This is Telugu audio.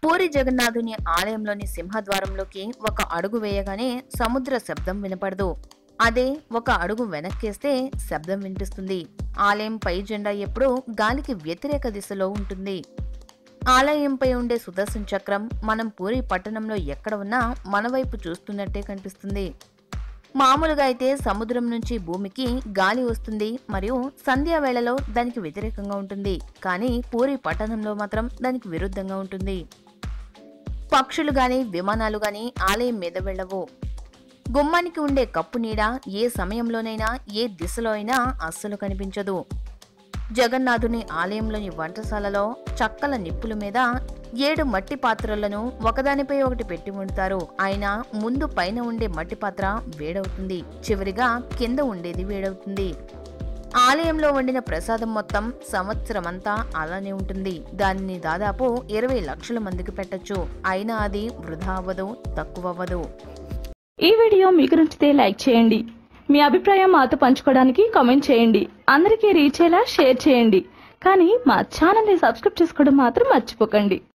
పూరి జగన్నాథుని ఆలయంలోని సింహద్వారంలోకి ఒక అడుగు వేయగానే సముద్ర శబ్దం వినపడదు అదే ఒక అడుగు వెనక్కేస్తే శబ్దం వినిపిస్తుంది ఆలయం పై జెండా ఎప్పుడూ గాలికి వ్యతిరేక దిశలో ఉంటుంది ఆలయంపై ఉండే సుదర్శన చక్రం మనం పూరి పట్టణంలో ఎక్కడ ఉన్నా మన వైపు చూస్తున్నట్టే కనిపిస్తుంది మామూలుగా అయితే సముద్రం నుంచి భూమికి గాలి వస్తుంది మరియు సంధ్యా వేళలో దానికి వ్యతిరేకంగా ఉంటుంది కానీ పూరి పట్టణంలో మాత్రం దానికి విరుద్ధంగా ఉంటుంది పక్షులు గాని విమానాలు గాని ఆలయం మీద వెళ్ళవు గుమ్మానికి ఉండే కప్పు నీడ ఏ సమయంలోనైనా ఏ దిశలో అయినా అస్సలు కనిపించదు జగన్నాథుని ఆలయంలోని వంటశాలలో చక్కల నిప్పుల మీద ఏడు మట్టి పాత్రలను ఒకదానిపై ఒకటి పెట్టి ఉంచుతారు అయినా ముందు పైన ఉండే మట్టి పాత్ర వేడవుతుంది చివరిగా కింద ఉండేది వేడవుతుంది ఆలయంలో వండిన ప్రసాదం మొత్తం సంవత్సరమంతా అలానే ఉంటుంది దానిని దాదాపు ఇరవై లక్షల మందికి పెట్టొచ్చు అయినా అది వృధా అవ్వదు తక్కువ అవ్వదు ఈ వీడియో మీకు నచ్చితే లైక్ చేయండి మీ అభిప్రాయం మాతో పంచుకోవడానికి కామెంట్ చేయండి అందరికీ రీచ్ అయ్యేలా షేర్ చేయండి కానీ మా ఛానల్ని సబ్స్క్రైబ్ చేసుకోవడం మాత్రం మర్చిపోకండి